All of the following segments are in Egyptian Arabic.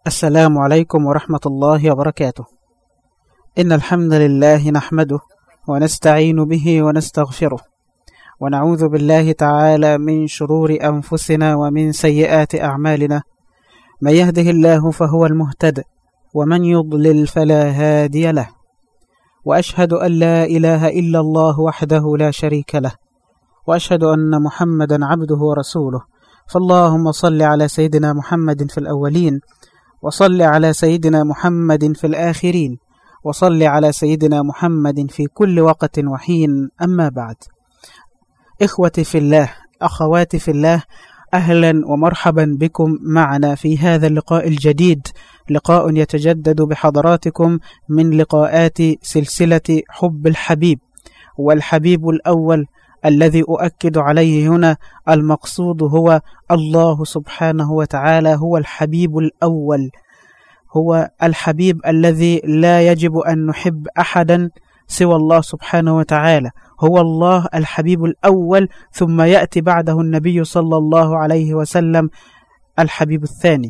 السلام عليكم ورحمة الله وبركاته إن الحمد لله نحمده ونستعين به ونستغفره ونعوذ بالله تعالى من شرور أنفسنا ومن سيئات أعمالنا من يهده الله فهو المهتد ومن يضلل فلا هادي له وأشهد أن لا إله إلا الله وحده لا شريك له وأشهد أن محمدا عبده ورسوله فاللهم صل على سيدنا محمد في الأولين وصل على سيدنا محمد في الآخرين وصل على سيدنا محمد في كل وقت وحين أما بعد إخوتي في الله أخواتي في الله أهلا ومرحبا بكم معنا في هذا اللقاء الجديد لقاء يتجدد بحضراتكم من لقاءات سلسلة حب الحبيب والحبيب الأول الذي أؤكد عليه هنا المقصود هو الله سبحانه وتعالى هو الحبيب الأول هو الحبيب الذي لا يجب أن نحب أحدا سوى الله سبحانه وتعالى هو الله الحبيب الأول ثم يأتي بعده النبي صلى الله عليه وسلم الحبيب الثاني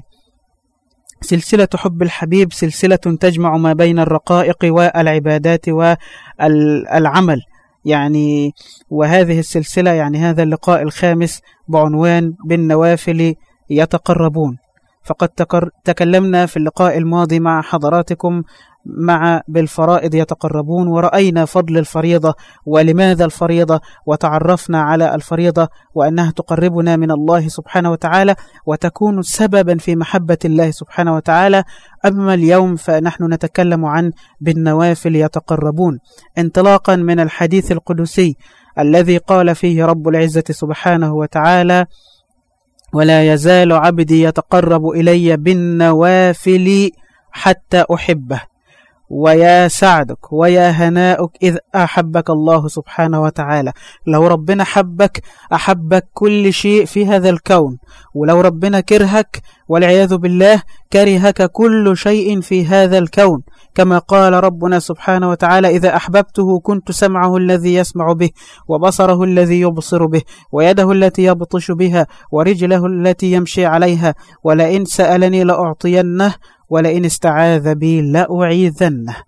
سلسلة حب الحبيب سلسلة تجمع ما بين الرقائق والعبادات والعمل يعني وهذه السلسلة يعني هذا اللقاء الخامس بعنوان بالنوافل يتقربون فقد تكلمنا في اللقاء الماضي مع حضراتكم مع بالفرائض يتقربون ورأينا فضل الفريضة ولماذا الفريضة وتعرفنا على الفريضة وأنها تقربنا من الله سبحانه وتعالى وتكون سببا في محبة الله سبحانه وتعالى أما اليوم فنحن نتكلم عن بالنوافل يتقربون انطلاقا من الحديث القدسي الذي قال فيه رب العزة سبحانه وتعالى ولا يزال عبدي يتقرب إلي بالنوافل حتى أحبه ويا سعدك ويا هناؤك إذ أحبك الله سبحانه وتعالى لو ربنا حبك أحبك كل شيء في هذا الكون ولو ربنا كرهك والعياذ بالله كرهك كل شيء في هذا الكون كما قال ربنا سبحانه وتعالى إذا أحببته كنت سمعه الذي يسمع به وبصره الذي يبصر به ويده التي يبطش بها ورجله التي يمشي عليها ولئن سألني لأعطينه ولئن استعاذ بي لأعيذنه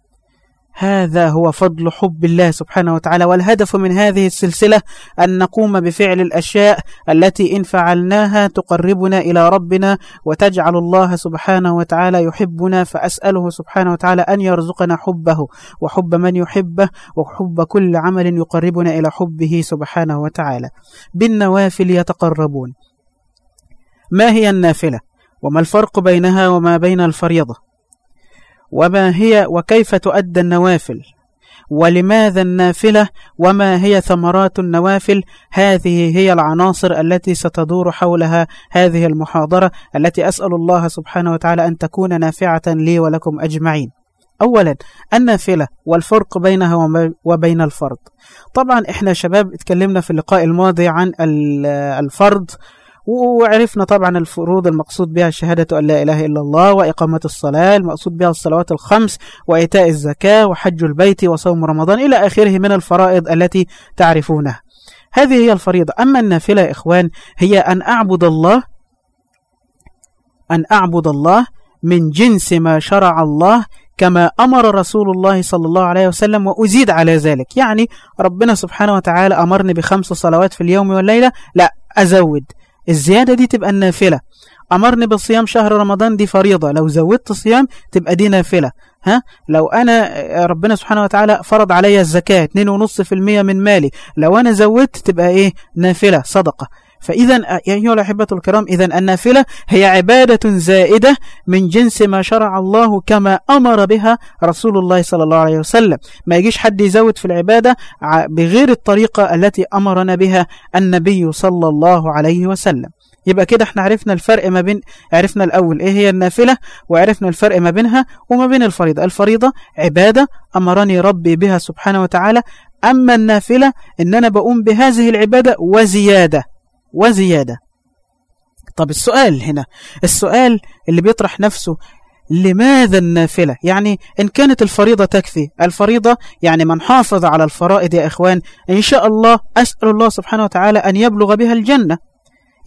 هذا هو فضل حب الله سبحانه وتعالى والهدف من هذه السلسلة أن نقوم بفعل الأشياء التي إن فعلناها تقربنا إلى ربنا وتجعل الله سبحانه وتعالى يحبنا فأسأله سبحانه وتعالى أن يرزقنا حبه وحب من يحبه وحب كل عمل يقربنا إلى حبه سبحانه وتعالى بالنوافل يتقربون ما هي النافلة وما الفرق بينها وما بين الفريضة وما هي وكيف تؤدى النوافل ولماذا النافلة وما هي ثمرات النوافل هذه هي العناصر التي ستدور حولها هذه المحاضرة التي أسأل الله سبحانه وتعالى أن تكون نافعة لي ولكم أجمعين أولا النافلة والفرق بينها وبين الفرض طبعا إحنا شباب اتكلمنا في اللقاء الماضي عن الفرض وعرفنا طبعا الفروض المقصود بها شهادة أن لا إله إلا الله وإقامة الصلاة المقصود بها الصلوات الخمس وإيتاء الزكاة وحج البيت وصوم رمضان إلى آخره من الفرائض التي تعرفونها هذه هي الفريضة أما النافلة يا إخوان هي أن أعبد الله أن أعبد الله من جنس ما شرع الله كما أمر رسول الله صلى الله عليه وسلم وأزيد على ذلك يعني ربنا سبحانه وتعالى أمرني بخمس صلوات في اليوم والليلة لا أزود الزيادة دي تبقى النافلة أمرني بصيام شهر رمضان دي فريضة لو زودت صيام تبقى دي نافلة ها لو أنا ربنا سبحانه وتعالى فرض علي الزكاة 2.5% من مالي لو أنا زودت تبقى إيه نافلة صدقة فإذا أيها الأحبة الكرام إذا النافلة هي عبادة زائدة من جنس ما شرع الله كما أمر بها رسول الله صلى الله عليه وسلم ما يجيش حد يزود في العبادة بغير الطريقة التي أمرنا بها النبي صلى الله عليه وسلم يبقى كده احنا عرفنا الفرق ما بين عرفنا الأول ايه هي النافلة وعرفنا الفرق ما بينها وما بين الفريضة الفريضة عبادة أمرني ربي بها سبحانه وتعالى أما النافلة إن أنا بقوم بهذه العبادة وزيادة وزيادة طب السؤال هنا السؤال اللي بيطرح نفسه لماذا النافلة يعني إن كانت الفريضة تكفي الفريضة يعني من حافظ على الفرائض يا إخوان إن شاء الله أسأل الله سبحانه وتعالى أن يبلغ بها الجنة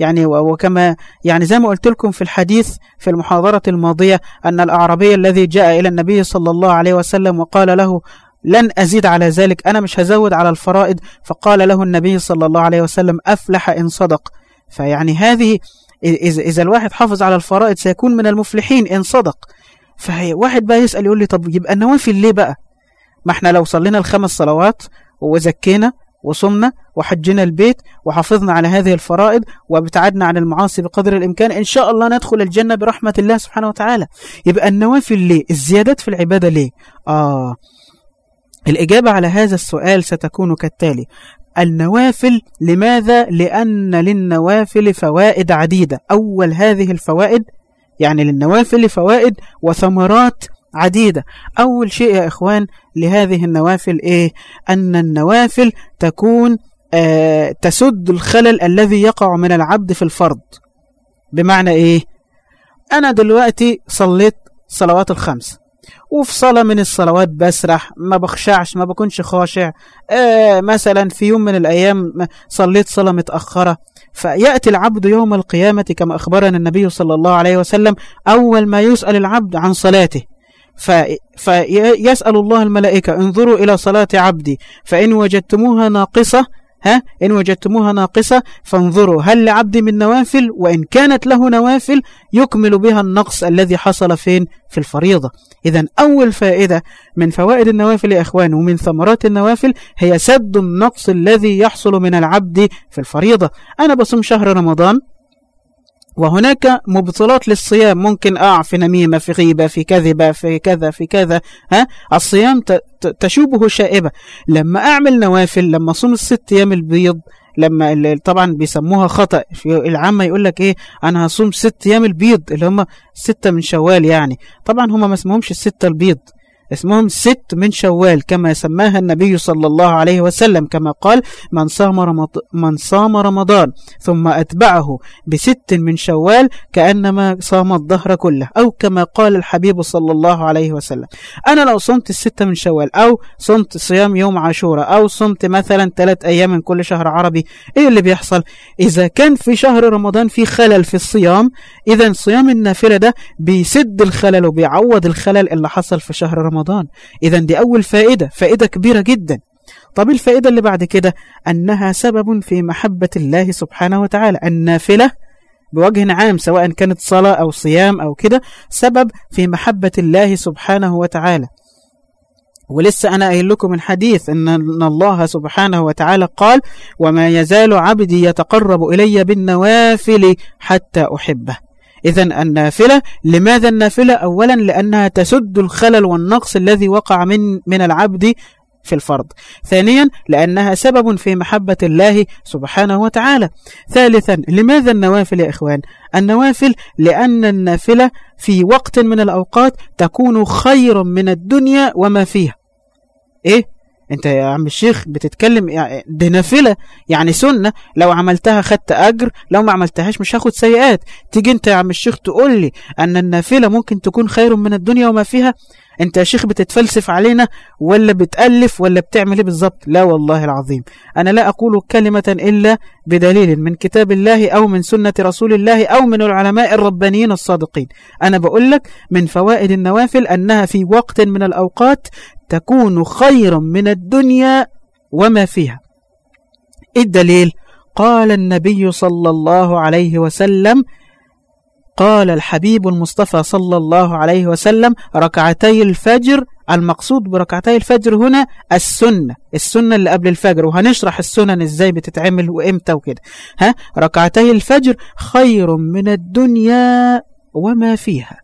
يعني وكما يعني زي ما قلت لكم في الحديث في المحاضرة الماضية أن الأعرابي الذي جاء إلى النبي صلى الله عليه وسلم وقال له لن أزيد على ذلك أنا مش هزود على الفرائض فقال له النبي صلى الله عليه وسلم أفلح إن صدق فيعني هذه إذا الواحد حافظ على الفرائض سيكون من المفلحين إن صدق فهي واحد بقى يسأل يقول لي طب يبقى النوافل ليه بقى ما احنا لو صلينا الخمس صلوات وزكينا وصمنا وحجنا البيت وحافظنا على هذه الفرائض وابتعدنا عن المعاصي بقدر الإمكان إن شاء الله ندخل الجنة برحمة الله سبحانه وتعالى يبقى النوافل ليه الزيادات في العبادة ليه آه الإجابة على هذا السؤال ستكون كالتالي النوافل لماذا؟ لأن للنوافل فوائد عديدة أول هذه الفوائد يعني للنوافل فوائد وثمرات عديدة أول شيء يا إخوان لهذه النوافل إيه؟ أن النوافل تكون آه تسد الخلل الذي يقع من العبد في الفرض بمعنى إيه؟ أنا دلوقتي صليت صلوات الخمس وفي صلاة من الصلوات بسرح ما بخشعش ما بكونش خاشع آه مثلا في يوم من الأيام صليت صلاة متأخرة فيأتي العبد يوم القيامة كما أخبرنا النبي صلى الله عليه وسلم أول ما يسأل العبد عن صلاته في فيسأل الله الملائكة انظروا إلى صلاة عبدي فإن وجدتموها ناقصة ها إن وجدتموها ناقصة فانظروا هل لعبد من نوافل وإن كانت له نوافل يكمل بها النقص الذي حصل فين في الفريضة إذا أول فائدة من فوائد النوافل يا إخوان ومن ثمرات النوافل هي سد النقص الذي يحصل من العبد في الفريضة أنا بصوم شهر رمضان وهناك مبطلات للصيام ممكن أقع في نميمة في غيبة في كذبة في كذا في كذا ها الصيام تشوبه شائبة لما أعمل نوافل لما أصوم الست أيام البيض لما طبعا بيسموها خطأ في العامة يقول لك ايه انا هصوم ست ايام البيض اللي هم ستة من شوال يعني طبعا هم ما اسمهمش الستة البيض اسمهم ست من شوال كما سماها النبي صلى الله عليه وسلم كما قال من صام, رمض من صام رمضان ثم أتبعه بست من شوال كأنما صام الظهر كله أو كما قال الحبيب صلى الله عليه وسلم أنا لو صمت الستة من شوال أو صمت صيام يوم عاشوراء أو صمت مثلا ثلاث أيام من كل شهر عربي إيه اللي بيحصل إذا كان في شهر رمضان في خلل في الصيام إذا صيام النافلة ده بيسد الخلل وبيعوض الخلل اللي حصل في شهر رمضان رمضان إذا دي أول فائدة فائدة كبيرة جدا طب الفائدة اللي بعد كده أنها سبب في محبة الله سبحانه وتعالى النافلة بوجه عام سواء كانت صلاة أو صيام أو كده سبب في محبة الله سبحانه وتعالى ولسه أنا قايل لكم الحديث إن الله سبحانه وتعالى قال وما يزال عبدي يتقرب إلي بالنوافل حتى أحبه إذا النافلة لماذا النافلة أولا لأنها تسد الخلل والنقص الذي وقع من من العبد في الفرض ثانيا لأنها سبب في محبة الله سبحانه وتعالى ثالثا لماذا النوافل يا إخوان النوافل لأن النافلة في وقت من الأوقات تكون خيرا من الدنيا وما فيها إيه انت يا عم الشيخ بتتكلم يعني دي نافله يعني سنه لو عملتها خدت اجر لو ما عملتهاش مش هاخد سيئات تيجي انت يا عم الشيخ تقول لي ان النافله ممكن تكون خير من الدنيا وما فيها انت يا شيخ بتتفلسف علينا ولا بتألف ولا بتعمل ايه بالظبط لا والله العظيم انا لا اقول كلمة الا بدليل من كتاب الله او من سنة رسول الله او من العلماء الربانيين الصادقين انا بقول لك من فوائد النوافل انها في وقت من الاوقات تكون خيرا من الدنيا وما فيها الدليل قال النبي صلى الله عليه وسلم قال الحبيب المصطفى صلى الله عليه وسلم ركعتي الفجر المقصود بركعتي الفجر هنا السنة السنة اللي قبل الفجر وهنشرح السنن ازاي بتتعمل وامتى وكده ها ركعتي الفجر خير من الدنيا وما فيها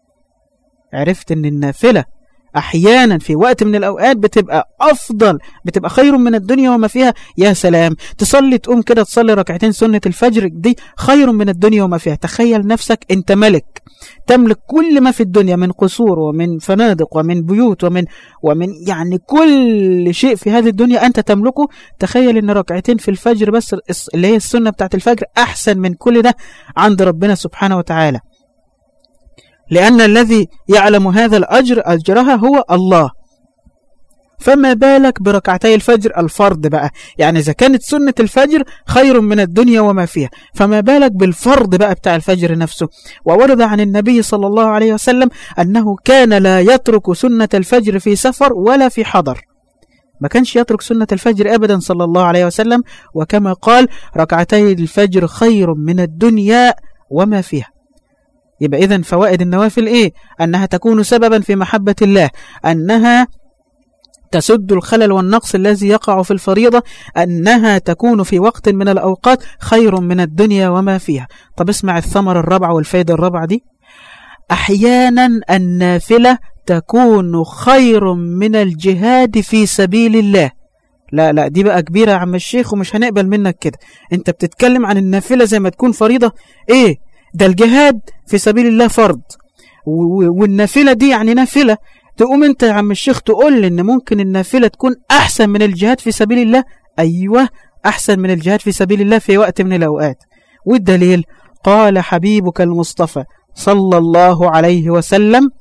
عرفت ان النافلة احيانا في وقت من الاوقات بتبقى افضل بتبقى خير من الدنيا وما فيها يا سلام تصلي تقوم كده تصلي ركعتين سنة الفجر دي خير من الدنيا وما فيها تخيل نفسك انت ملك تملك كل ما في الدنيا من قصور ومن فنادق ومن بيوت ومن ومن يعني كل شيء في هذه الدنيا انت تملكه تخيل ان ركعتين في الفجر بس اللي هي السنة بتاعت الفجر احسن من كل ده عند ربنا سبحانه وتعالى لأن الذي يعلم هذا الأجر أجرها هو الله فما بالك بركعتي الفجر الفرض بقى يعني إذا كانت سنة الفجر خير من الدنيا وما فيها فما بالك بالفرض بقى بتاع الفجر نفسه وورد عن النبي صلى الله عليه وسلم أنه كان لا يترك سنة الفجر في سفر ولا في حضر ما كانش يترك سنة الفجر أبدا صلى الله عليه وسلم وكما قال ركعتي الفجر خير من الدنيا وما فيها يبقى إذن فوائد النوافل إيه؟ أنها تكون سببا في محبة الله أنها تسد الخلل والنقص الذي يقع في الفريضة أنها تكون في وقت من الأوقات خير من الدنيا وما فيها طب اسمع الثمر الرابعة والفايدة الرابعة دي أحيانا النافلة تكون خير من الجهاد في سبيل الله لا لا دي بقى كبيرة يا عم الشيخ ومش هنقبل منك كده انت بتتكلم عن النافلة زي ما تكون فريضة ايه ده الجهاد في سبيل الله فرض والنافلة دي يعني نافلة تقوم انت يا عم الشيخ تقول لي ان ممكن النافلة تكون احسن من الجهاد في سبيل الله ايوه احسن من الجهاد في سبيل الله في وقت من الاوقات والدليل قال حبيبك المصطفى صلى الله عليه وسلم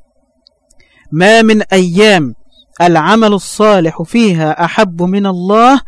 ما من أيام العمل الصالح فيها أحب من الله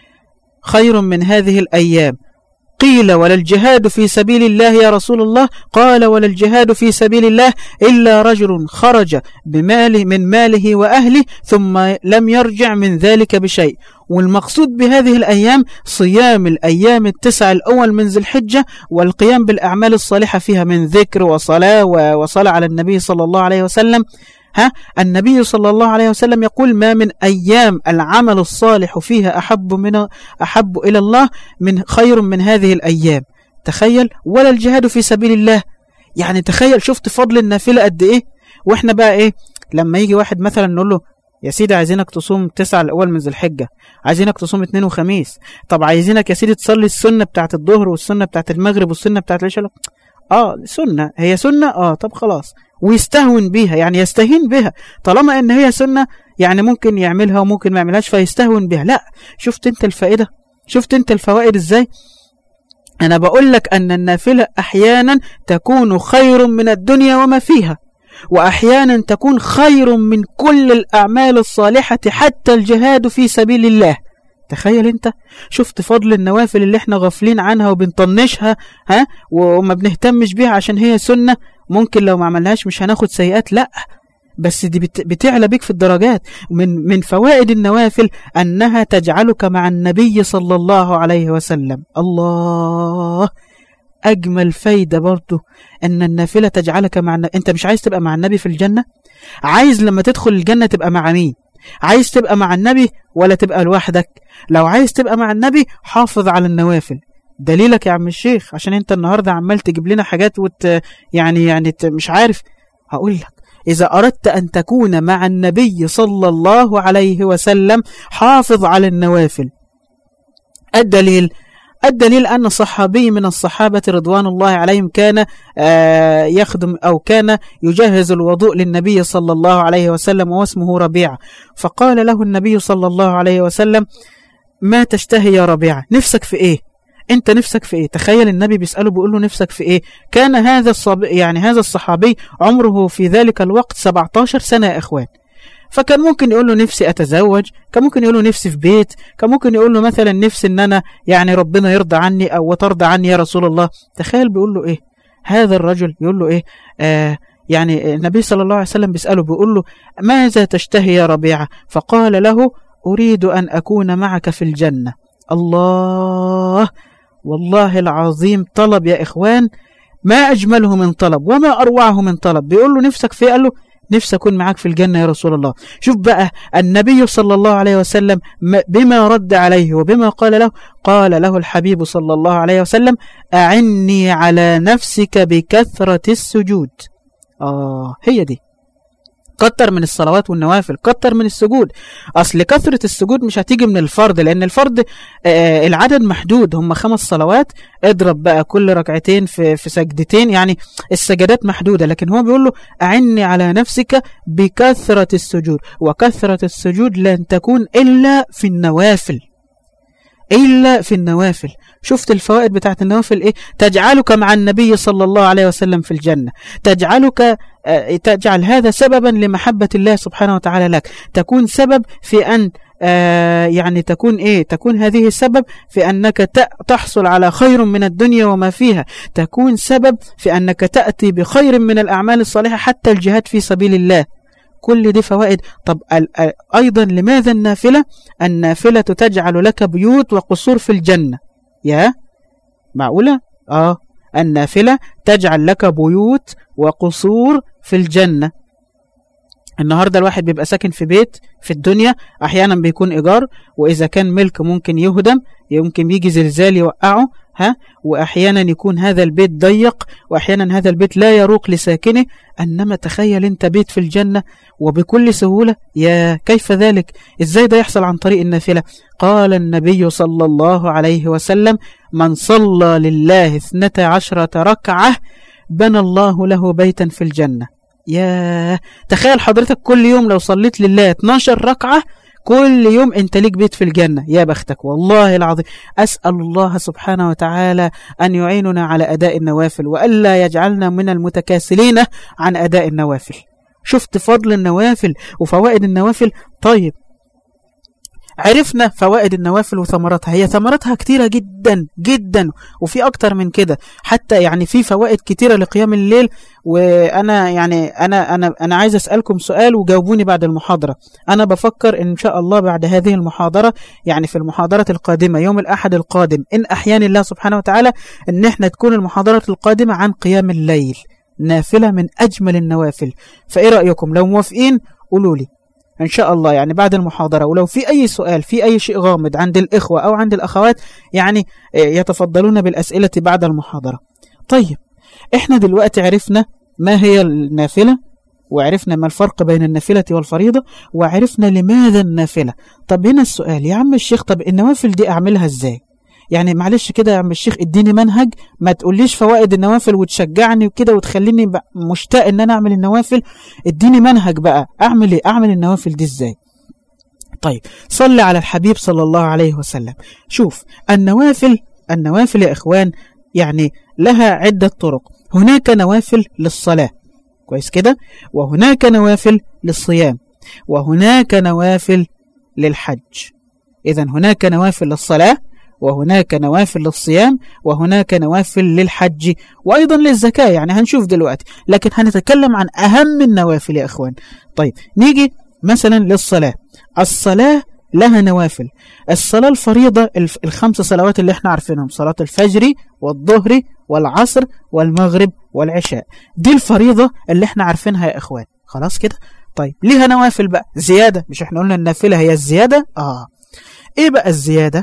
خير من هذه الأيام قيل ولا الجهاد في سبيل الله يا رسول الله قال ولا الجهاد في سبيل الله إلا رجل خرج بماله من ماله وأهله ثم لم يرجع من ذلك بشيء والمقصود بهذه الأيام صيام الأيام التسع الأول من ذي الحجة والقيام بالأعمال الصالحة فيها من ذكر وصلاة وصلاة على النبي صلى الله عليه وسلم ها النبي صلى الله عليه وسلم يقول ما من أيام العمل الصالح فيها أحب من أحب إلى الله من خير من هذه الأيام تخيل ولا الجهاد في سبيل الله يعني تخيل شفت فضل النافلة قد إيه وإحنا بقى إيه لما يجي واحد مثلا نقول له يا سيدي عايزينك تصوم تسعة الأول من ذي الحجة عايزينك تصوم اثنين وخميس طب عايزينك يا سيدي تصلي السنة بتاعت الظهر والسنة بتاعت المغرب والسنة بتاعت العشاء اه سنة هي سنة اه طب خلاص ويستهون بيها يعني يستهين بها طالما ان هي سنة يعني ممكن يعملها وممكن ما يعملهاش فيستهون بها لا شفت انت الفائدة شفت انت الفوائد ازاي انا بقول لك ان النافلة احيانا تكون خير من الدنيا وما فيها واحيانا تكون خير من كل الاعمال الصالحة حتى الجهاد في سبيل الله تخيل انت شفت فضل النوافل اللي احنا غافلين عنها وبنطنشها ها وما بنهتمش بيها عشان هي سنة ممكن لو ما عملناهاش مش هناخد سيئات لا بس دي بتعلى بيك في الدرجات من من فوائد النوافل أنها تجعلك مع النبي صلى الله عليه وسلم الله أجمل فايدة برضو أن النافلة تجعلك مع النبي أنت مش عايز تبقى مع النبي في الجنة عايز لما تدخل الجنة تبقى مع مين عايز تبقى مع النبي ولا تبقى لوحدك لو عايز تبقى مع النبي حافظ على النوافل دليلك يا عم الشيخ عشان انت النهارده عمال تجيب لنا حاجات وت يعني يعني مش عارف هقول لك إذا أردت أن تكون مع النبي صلى الله عليه وسلم حافظ على النوافل الدليل الدليل أن صحابي من الصحابة رضوان الله عليهم كان يخدم أو كان يجهز الوضوء للنبي صلى الله عليه وسلم واسمه ربيع فقال له النبي صلى الله عليه وسلم ما تشتهي يا ربيع نفسك في إيه انت نفسك في ايه تخيل النبي بيسأله بيقول له نفسك في ايه كان هذا الصب... يعني هذا الصحابي عمره في ذلك الوقت 17 سنة يا اخوان فكان ممكن يقول له نفسي اتزوج كان ممكن يقول له نفسي في بيت كان ممكن يقول له مثلا نفسي ان انا يعني ربنا يرضى عني او وترضى عني يا رسول الله تخيل بيقول له ايه هذا الرجل يقول له ايه آه يعني النبي صلى الله عليه وسلم بيسأله بيقول له ماذا تشتهي يا ربيعة فقال له أريد أن أكون معك في الجنة الله والله العظيم طلب يا إخوان ما أجمله من طلب وما أروعه من طلب بيقول له نفسك في قال له نفسي أكون معاك في الجنة يا رسول الله شوف بقى النبي صلى الله عليه وسلم بما رد عليه وبما قال له قال له الحبيب صلى الله عليه وسلم أعني على نفسك بكثرة السجود آه هي دي كتر من الصلوات والنوافل كتر من السجود أصل كثرة السجود مش هتيجي من الفرض لأن الفرض آه العدد محدود هم خمس صلوات اضرب بقى كل ركعتين في, في سجدتين يعني السجدات محدودة لكن هو بيقول له أعني على نفسك بكثرة السجود وكثرة السجود لن تكون إلا في النوافل إلا في النوافل شفت الفوائد بتاعت النوافل إيه تجعلك مع النبي صلى الله عليه وسلم في الجنة تجعلك تجعل هذا سببا لمحبة الله سبحانه وتعالى لك تكون سبب في أن آه يعني تكون إيه تكون هذه السبب في أنك تحصل على خير من الدنيا وما فيها تكون سبب في أنك تأتي بخير من الأعمال الصالحة حتى الجهاد في سبيل الله كل دي فوائد طب أيضا لماذا النافلة النافلة تجعل لك بيوت وقصور في الجنة يا معقولة آه النافلة تجعل لك بيوت وقصور في الجنة النهاردة الواحد بيبقى ساكن في بيت في الدنيا أحيانا بيكون إيجار وإذا كان ملك ممكن يهدم يمكن يجي زلزال يوقعه ها وأحيانا يكون هذا البيت ضيق وأحيانا هذا البيت لا يروق لساكنه أنما تخيل أنت بيت في الجنة وبكل سهولة يا كيف ذلك إزاي ده يحصل عن طريق النافلة قال النبي صلى الله عليه وسلم من صلى لله اثنتا عشرة ركعة بنى الله له بيتا في الجنة يا تخيل حضرتك كل يوم لو صليت لله 12 ركعة كل يوم انت ليك بيت في الجنة يا بختك والله العظيم أسأل الله سبحانه وتعالى أن يعيننا على أداء النوافل وألا يجعلنا من المتكاسلين عن أداء النوافل شفت فضل النوافل وفوائد النوافل طيب عرفنا فوائد النوافل وثمراتها هي ثمراتها كتيرة جدا جدا وفي أكتر من كده حتى يعني في فوائد كتيرة لقيام الليل وأنا يعني أنا أنا أنا عايز أسألكم سؤال وجاوبوني بعد المحاضرة أنا بفكر إن شاء الله بعد هذه المحاضرة يعني في المحاضرة القادمة يوم الأحد القادم إن أحيان الله سبحانه وتعالى إن إحنا تكون المحاضرة القادمة عن قيام الليل نافلة من أجمل النوافل فإيه رأيكم لو موافقين قولوا لي إن شاء الله يعني بعد المحاضرة ولو في أي سؤال في أي شيء غامض عند الإخوة أو عند الأخوات يعني يتفضلون بالأسئلة بعد المحاضرة طيب إحنا دلوقتي عرفنا ما هي النافلة وعرفنا ما الفرق بين النافلة والفريضة وعرفنا لماذا النافلة طب هنا السؤال يا عم الشيخ طب النوافل دي أعملها إزاي يعني معلش كده يا عم الشيخ اديني منهج ما تقوليش فوائد النوافل وتشجعني وكده وتخليني مشتاق ان انا اعمل النوافل اديني منهج بقى اعمل ايه اعمل النوافل دي ازاي طيب صلي على الحبيب صلى الله عليه وسلم شوف النوافل النوافل يا اخوان يعني لها عدة طرق هناك نوافل للصلاة كويس كده وهناك نوافل للصيام وهناك نوافل للحج إذا هناك نوافل للصلاة وهناك نوافل للصيام وهناك نوافل للحج وأيضا للزكاة يعني هنشوف دلوقتي لكن هنتكلم عن أهم النوافل يا إخوان طيب نيجي مثلا للصلاة الصلاة لها نوافل الصلاة الفريضة الخمس صلوات اللي احنا عارفينهم صلاة الفجر والظهر والعصر والمغرب والعشاء دي الفريضة اللي احنا عارفينها يا إخوان خلاص كده طيب ليها نوافل بقى زيادة مش احنا قلنا النافلة هي الزيادة آه ايه بقى الزيادة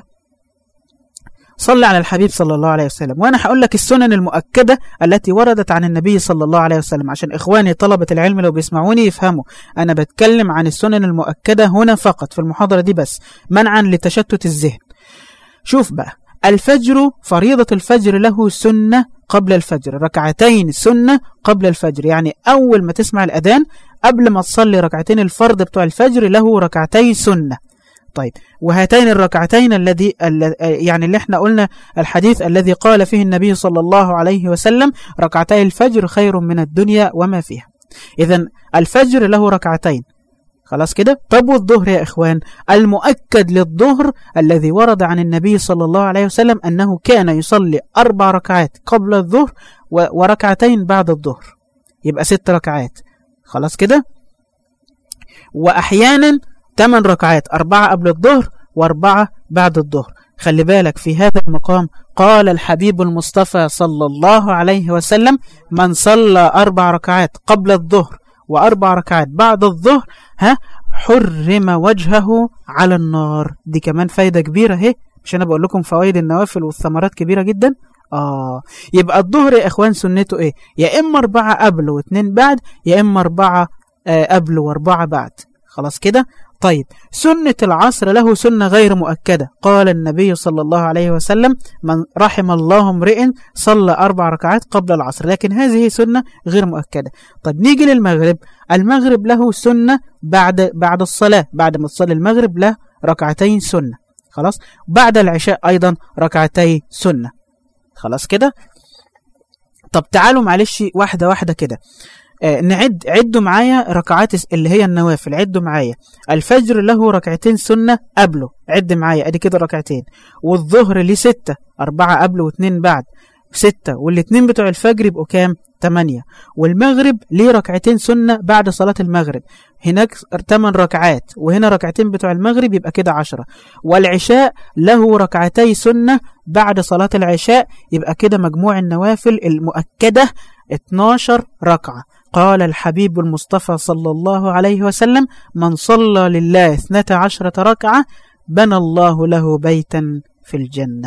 صلى على الحبيب صلى الله عليه وسلم وأنا هقول لك السنن المؤكدة التي وردت عن النبي صلى الله عليه وسلم عشان إخواني طلبة العلم لو بيسمعوني يفهموا أنا بتكلم عن السنن المؤكدة هنا فقط في المحاضرة دي بس منعا لتشتت الذهن شوف بقى الفجر فريضة الفجر له سنة قبل الفجر ركعتين سنة قبل الفجر يعني أول ما تسمع الأذان قبل ما تصلي ركعتين الفرض بتوع الفجر له ركعتين سنة طيب وهاتين الركعتين الذي يعني اللي احنا قلنا الحديث الذي قال فيه النبي صلى الله عليه وسلم ركعتي الفجر خير من الدنيا وما فيها إذا الفجر له ركعتين خلاص كده طب والظهر يا إخوان المؤكد للظهر الذي ورد عن النبي صلى الله عليه وسلم أنه كان يصلي أربع ركعات قبل الظهر وركعتين بعد الظهر يبقى ست ركعات خلاص كده وأحيانا 8 ركعات أربعة قبل الظهر وأربعة بعد الظهر خلي بالك في هذا المقام قال الحبيب المصطفى صلى الله عليه وسلم من صلى أربع ركعات قبل الظهر وأربع ركعات بعد الظهر ها حرم وجهه على النار دي كمان فايدة كبيرة اهي مش أنا بقول لكم فوائد النوافل والثمرات كبيرة جدا آه يبقى الظهر يا إخوان سنته إيه يا إما أربعة قبل واثنين بعد يا إما أربعة آه قبل وأربعة بعد خلاص كده طيب سنة العصر له سنة غير مؤكدة قال النبي صلى الله عليه وسلم من رحم الله امرئ صلى أربع ركعات قبل العصر لكن هذه سنة غير مؤكدة طيب نيجي للمغرب المغرب له سنة بعد بعد الصلاة بعد ما تصلي المغرب له ركعتين سنة خلاص بعد العشاء أيضا ركعتي سنة خلاص كده طب تعالوا معلش واحدة واحدة كده آه نعد عدوا معايا ركعات اللي هي النوافل عدوا معايا الفجر له ركعتين سنة قبله عد معايا ادي كده ركعتين والظهر ليه ستة أربعة قبله واثنين بعد ستة والاثنين بتوع الفجر يبقوا كام تمانية والمغرب ليه ركعتين سنة بعد صلاة المغرب هناك تمن ركعات وهنا ركعتين بتوع المغرب يبقى كده عشرة والعشاء له ركعتي سنة بعد صلاة العشاء يبقى كده مجموع النوافل المؤكدة 12 ركعة قال الحبيب المصطفى صلى الله عليه وسلم من صلى لله 12 ركعة بنى الله له بيتا في الجنة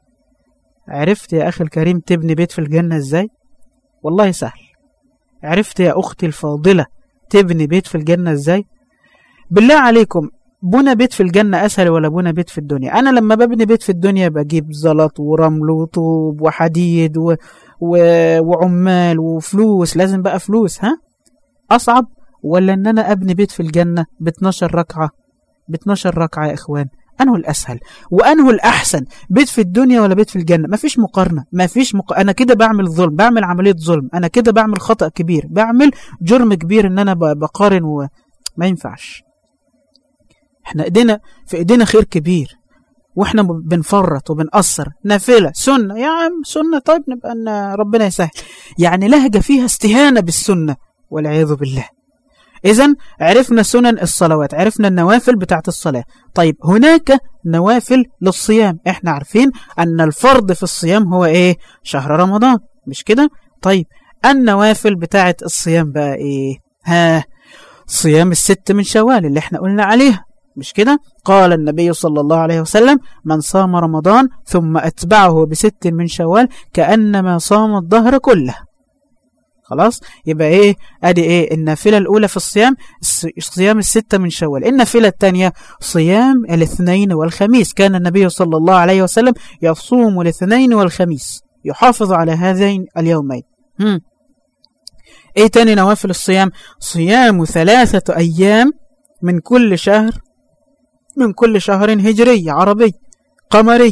عرفت يا أخي الكريم تبني بيت في الجنة إزاي؟ والله سهل عرفت يا أختي الفاضلة تبني بيت في الجنة إزاي؟ بالله عليكم بنا بيت في الجنة أسهل ولا بنا بيت في الدنيا أنا لما ببني بيت في الدنيا بجيب زلط ورمل وطوب وحديد و... و... وعمال وفلوس لازم بقى فلوس ها أصعب ولا أن أنا أبني بيت في الجنة ب 12 ركعة ب 12 ركعة يا إخوان أنه الأسهل وأنه الأحسن بيت في الدنيا ولا بيت في الجنة مفيش مقارنة مفيش مق... أنا كده بعمل ظلم بعمل عملية ظلم أنا كده بعمل خطأ كبير بعمل جرم كبير أن أنا بقارن وما ينفعش احنا ايدينا في ايدينا خير كبير واحنا بنفرط وبنقصر نافلة سنة يا عم سنة طيب نبقى ان ربنا يسهل يعني لهجة فيها استهانة بالسنة والعياذ بالله إذا عرفنا سنن الصلوات عرفنا النوافل بتاعت الصلاة طيب هناك نوافل للصيام احنا عارفين أن الفرض في الصيام هو إيه شهر رمضان مش كده طيب النوافل بتاعت الصيام بقى إيه ها صيام الست من شوال اللي احنا قلنا عليها مش كده قال النبي صلى الله عليه وسلم من صام رمضان ثم أتبعه بست من شوال كأنما صام الظهر كله خلاص يبقى ايه ادي ايه النافلة الاولى في الصيام صيام الستة من شوال النافلة الثانية صيام الاثنين والخميس كان النبي صلى الله عليه وسلم يصوم الاثنين والخميس يحافظ على هذين اليومين هم. ايه تاني نوافل الصيام صيام ثلاثة ايام من كل شهر من كل شهر هجري عربي قمري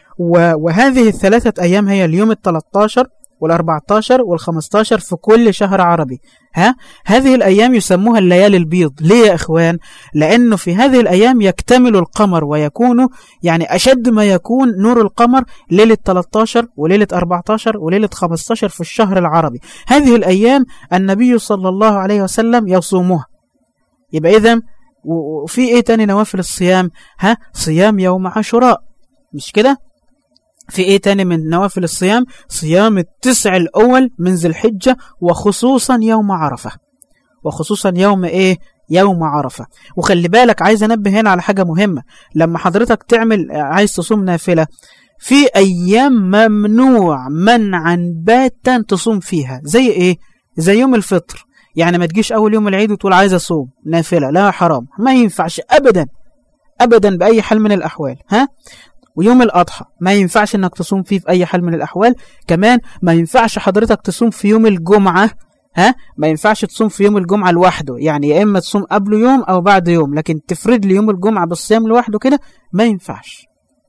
وهذه الثلاثة أيام هي اليوم الثلاثة والأربعتاشر والخمستاشر في كل شهر عربي ها؟ هذه الأيام يسموها الليالي البيض ليه يا إخوان؟ لأنه في هذه الأيام يكتمل القمر ويكون يعني أشد ما يكون نور القمر ليلة 13 وليلة 14 وليلة 15 في الشهر العربي هذه الأيام النبي صلى الله عليه وسلم يصومها يبقى إذا وفي إيه تاني نوافل الصيام ها صيام يوم عاشوراء مش كده في ايه تاني من نوافل الصيام صيام التسع الاول من ذي الحجة وخصوصا يوم عرفة وخصوصا يوم ايه يوم عرفة وخلي بالك عايز انبه هنا على حاجة مهمة لما حضرتك تعمل عايز تصوم نافلة في ايام ممنوع منعا باتا تصوم فيها زي ايه زي يوم الفطر يعني ما تجيش اول يوم العيد وتقول عايز اصوم نافلة لا حرام ما ينفعش ابدا ابدا باي حال من الاحوال ها ويوم الأضحى ما ينفعش انك تصوم فيه في أي حال من الأحوال كمان ما ينفعش حضرتك تصوم في يوم الجمعة ها ما ينفعش تصوم في يوم الجمعة لوحده يعني يا إما تصوم قبله يوم أو بعد يوم لكن تفرد لي يوم الجمعة بالصيام لوحده كده ما ينفعش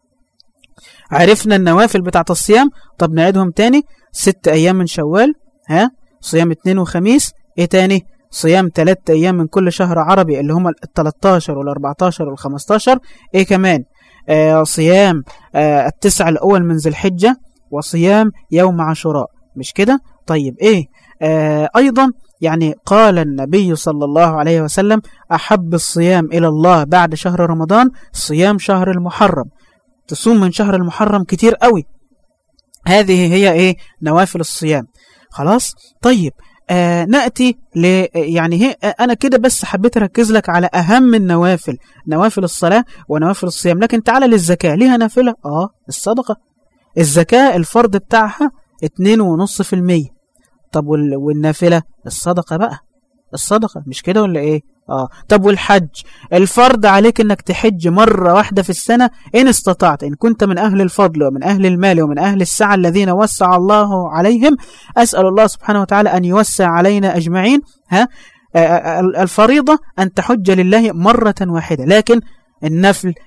عرفنا النوافل بتاعت الصيام طب نعيدهم تاني ست أيام من شوال ها صيام اتنين وخميس ايه تاني صيام ثلاث أيام من كل شهر عربي اللي هم ال 13 وال 14 وال 15 ايه كمان آه صيام آه التسع الأول من ذي الحجة وصيام يوم عاشوراء مش كده طيب ايه آه أيضا يعني قال النبي صلى الله عليه وسلم أحب الصيام إلى الله بعد شهر رمضان صيام شهر المحرم تصوم من شهر المحرم كتير قوي هذه هي ايه نوافل الصيام خلاص طيب آه نأتي ل يعني هي أنا كده بس حبيت أركز لك على أهم النوافل نوافل الصلاة ونوافل الصيام لكن تعالى للزكاة ليها نافلة آه الصدقة الزكاة الفرض بتاعها 2.5% طب والنافلة الصدقة بقى الصدقة مش كده ولا إيه آه طب والحج الفرض عليك انك تحج مرة واحدة في السنة ان استطعت ان كنت من اهل الفضل ومن اهل المال ومن اهل السعة الذين وسع الله عليهم اسأل الله سبحانه وتعالى ان يوسع علينا اجمعين ها آه الفريضة ان تحج لله مرة واحدة لكن النفل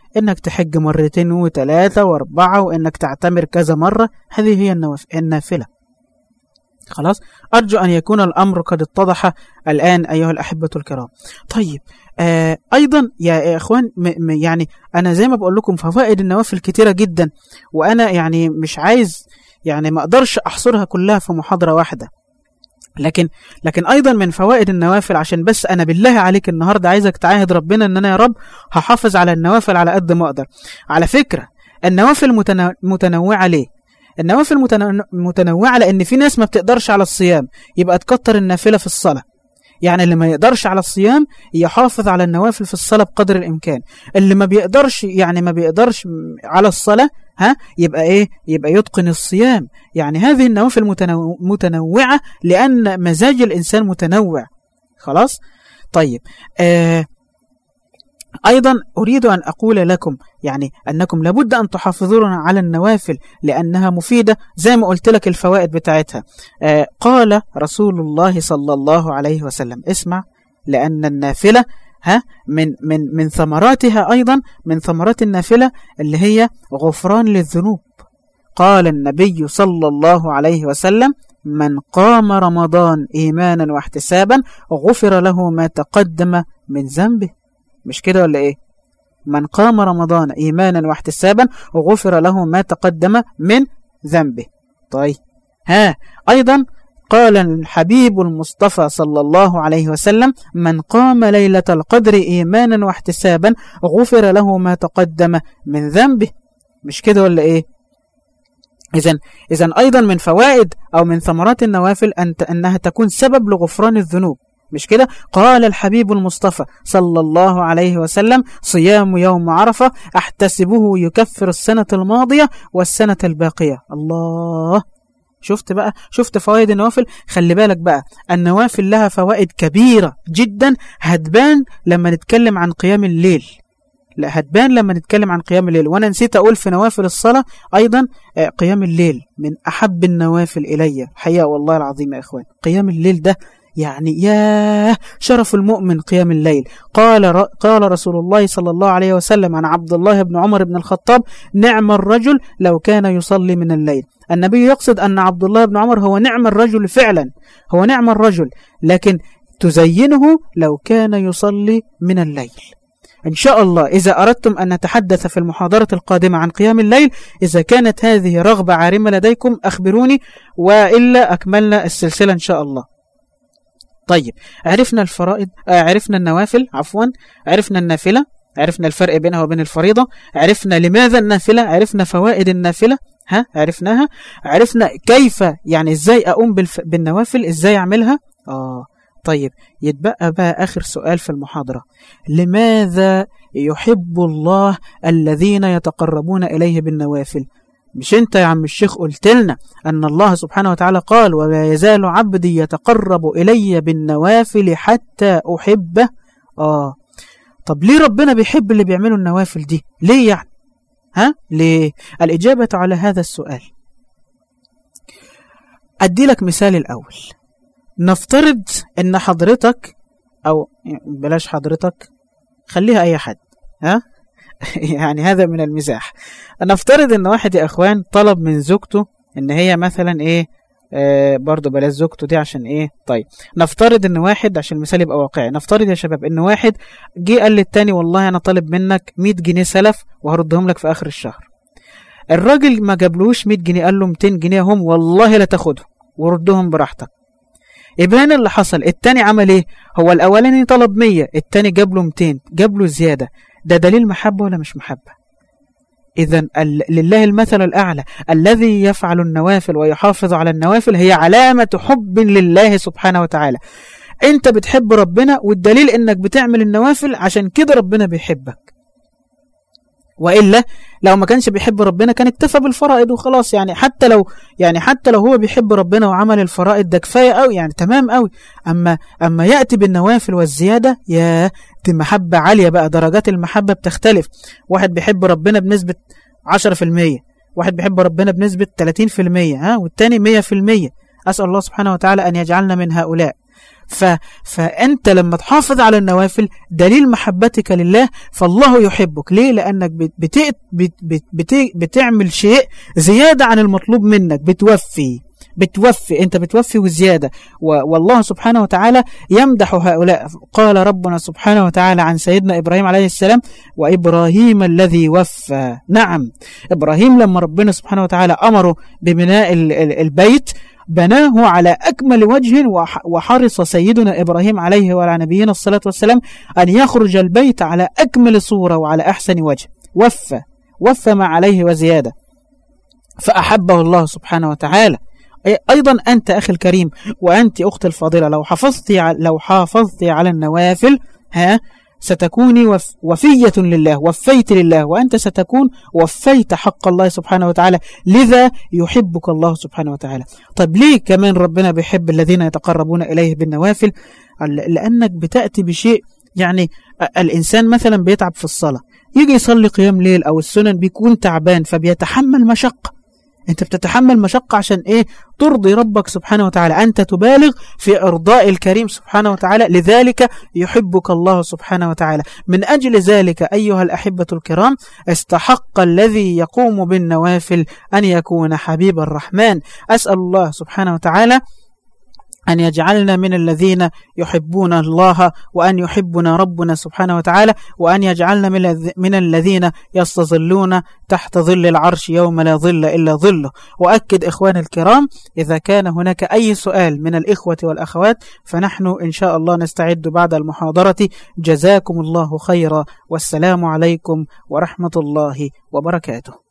إنك تحج مرتين وثلاثة وأربعة وإنك تعتمر كذا مرة هذه هي النافلة خلاص أرجو أن يكون الأمر قد اتضح الآن أيها الأحبة الكرام طيب آه أيضا يا إخوان م م يعني أنا زي ما بقول لكم فوائد النوافل كتيرة جدا وأنا يعني مش عايز يعني ما أقدرش أحصرها كلها في محاضرة واحدة لكن لكن ايضا من فوائد النوافل عشان بس انا بالله عليك النهارده عايزك تعاهد ربنا ان انا يا رب هحافظ على النوافل على قد ما اقدر على فكره النوافل متنوعه ليه النوافل متنوعه لان في ناس ما بتقدرش على الصيام يبقى تكتر النافله في الصلاه يعني اللي ما يقدرش على الصيام يحافظ على النوافل في الصلاة بقدر الإمكان اللي ما بيقدرش يعني ما بيقدرش على الصلاة ها يبقى إيه يبقى يتقن الصيام يعني هذه النوافل متنوع متنوعة لأن مزاج الإنسان متنوع خلاص طيب آه أيضا أريد أن أقول لكم يعني أنكم لابد أن تحافظون على النوافل لأنها مفيدة زي ما قلت لك الفوائد بتاعتها آه قال رسول الله صلى الله عليه وسلم اسمع لأن النافلة ها من من من ثمراتها أيضا من ثمرات النافلة اللي هي غفران للذنوب قال النبي صلى الله عليه وسلم من قام رمضان إيمانا واحتسابا غفر له ما تقدم من ذنبه مش كده ولا ايه من قام رمضان ايمانا واحتسابا وغفر له ما تقدم من ذنبه طيب ها ايضا قال الحبيب المصطفى صلى الله عليه وسلم من قام ليلة القدر إيمانا واحتسابا غفر له ما تقدم من ذنبه مش كده ولا إيه إذا إذا أيضا من فوائد أو من ثمرات النوافل أن أنها تكون سبب لغفران الذنوب مش كده قال الحبيب المصطفى صلى الله عليه وسلم صيام يوم عرفة أحتسبه يكفر السنة الماضية والسنة الباقية الله شفت بقى شفت فوائد النوافل خلي بالك بقى النوافل لها فوائد كبيرة جدا هتبان لما نتكلم عن قيام الليل لا هتبان لما نتكلم عن قيام الليل وانا نسيت اقول في نوافل الصلاة ايضا قيام الليل من احب النوافل الي حقيقة والله العظيم يا اخوان قيام الليل ده يعني يا شرف المؤمن قيام الليل قال قال رسول الله صلى الله عليه وسلم عن عبد الله بن عمر بن الخطاب نعم الرجل لو كان يصلي من الليل النبي يقصد أن عبد الله بن عمر هو نعم الرجل فعلا هو نعم الرجل لكن تزينه لو كان يصلي من الليل إن شاء الله إذا أردتم أن نتحدث في المحاضرة القادمة عن قيام الليل إذا كانت هذه رغبة عارمة لديكم أخبروني وإلا أكملنا السلسلة إن شاء الله طيب عرفنا الفرائض آه عرفنا النوافل عفوا عرفنا النافلة عرفنا الفرق بينها وبين الفريضة عرفنا لماذا النافلة عرفنا فوائد النافلة ها عرفناها عرفنا كيف يعني ازاي اقوم بالف... بالنوافل ازاي اعملها اه طيب يتبقى بقى آخر سؤال في المحاضرة لماذا يحب الله الذين يتقربون إليه بالنوافل مش انت يا عم الشيخ قلت لنا أن الله سبحانه وتعالى قال ولا يزال عبدي يتقرب إلي بالنوافل حتى أحبه آه طب ليه ربنا بيحب اللي بيعملوا النوافل دي ليه يعني ها ليه الإجابة على هذا السؤال أدي لك مثال الأول نفترض ان حضرتك او بلاش حضرتك خليها اي حد ها يعني هذا من المزاح نفترض ان واحد يا اخوان طلب من زوجته ان هي مثلا ايه آه برضه بلاش زوجته دي عشان ايه طيب نفترض ان واحد عشان المثال يبقى واقعي نفترض يا شباب ان واحد جه قال للتاني والله انا طالب منك 100 جنيه سلف وهردهم لك في اخر الشهر الراجل ما جابلوش 100 جنيه قال له 200 جنيه هم والله لا تاخدهم وردهم براحتك يبقى هنا اللي حصل التاني عمل ايه هو الاولاني طلب 100 التاني جاب له 200 جاب له زياده ده دليل محبه ولا مش محبه إذا لله المثل الأعلى الذي يفعل النوافل ويحافظ على النوافل هي علامة حب لله سبحانه وتعالى أنت بتحب ربنا والدليل أنك بتعمل النوافل عشان كده ربنا بيحبك والا لو ما كانش بيحب ربنا كان اكتفى بالفرائض وخلاص يعني حتى لو يعني حتى لو هو بيحب ربنا وعمل الفرائض ده كفايه قوي يعني تمام قوي اما اما ياتي بالنوافل والزياده يا دي محبه عاليه بقى درجات المحبه بتختلف واحد بيحب ربنا بنسبه 10% واحد بيحب ربنا بنسبه 30% ها والتاني 100% اسال الله سبحانه وتعالى ان يجعلنا من هؤلاء ف... فأنت لما تحافظ على النوافل دليل محبتك لله فالله يحبك ليه؟ لأنك بت... بت... بت... بت... بتعمل شيء زيادة عن المطلوب منك بتوفي بتوفي انت بتوفي وزيادة والله سبحانه وتعالى يمدح هؤلاء قال ربنا سبحانه وتعالى عن سيدنا إبراهيم عليه السلام وإبراهيم الذي وفى نعم إبراهيم لما ربنا سبحانه وتعالى أمره ببناء البيت بناه على أكمل وجه وحرص سيدنا إبراهيم عليه وعلى نبينا الصلاة والسلام أن يخرج البيت على أكمل صورة وعلى أحسن وجه وفى وفى ما عليه وزيادة فأحبه الله سبحانه وتعالى أيضا أنت أخي الكريم وأنت أخت الفاضلة لو حافظتي لو حافظتي على النوافل ها ستكوني وف وفية لله وفيت لله وأنت ستكون وفيت حق الله سبحانه وتعالى لذا يحبك الله سبحانه وتعالى طيب ليه كمان ربنا بيحب الذين يتقربون إليه بالنوافل لأنك بتأتي بشيء يعني الإنسان مثلا بيتعب في الصلاة يجي يصلي قيام ليل أو السنن بيكون تعبان فبيتحمل مشقة انت بتتحمل مشقة عشان ايه ترضي ربك سبحانه وتعالى انت تبالغ في ارضاء الكريم سبحانه وتعالى لذلك يحبك الله سبحانه وتعالى من اجل ذلك ايها الاحبة الكرام استحق الذي يقوم بالنوافل ان يكون حبيب الرحمن اسأل الله سبحانه وتعالى أن يجعلنا من الذين يحبون الله وأن يحبنا ربنا سبحانه وتعالى وأن يجعلنا من الذين يستظلون تحت ظل العرش يوم لا ظل إلا ظله وأكد إخوان الكرام إذا كان هناك أي سؤال من الإخوة والأخوات فنحن إن شاء الله نستعد بعد المحاضرة جزاكم الله خيرا والسلام عليكم ورحمة الله وبركاته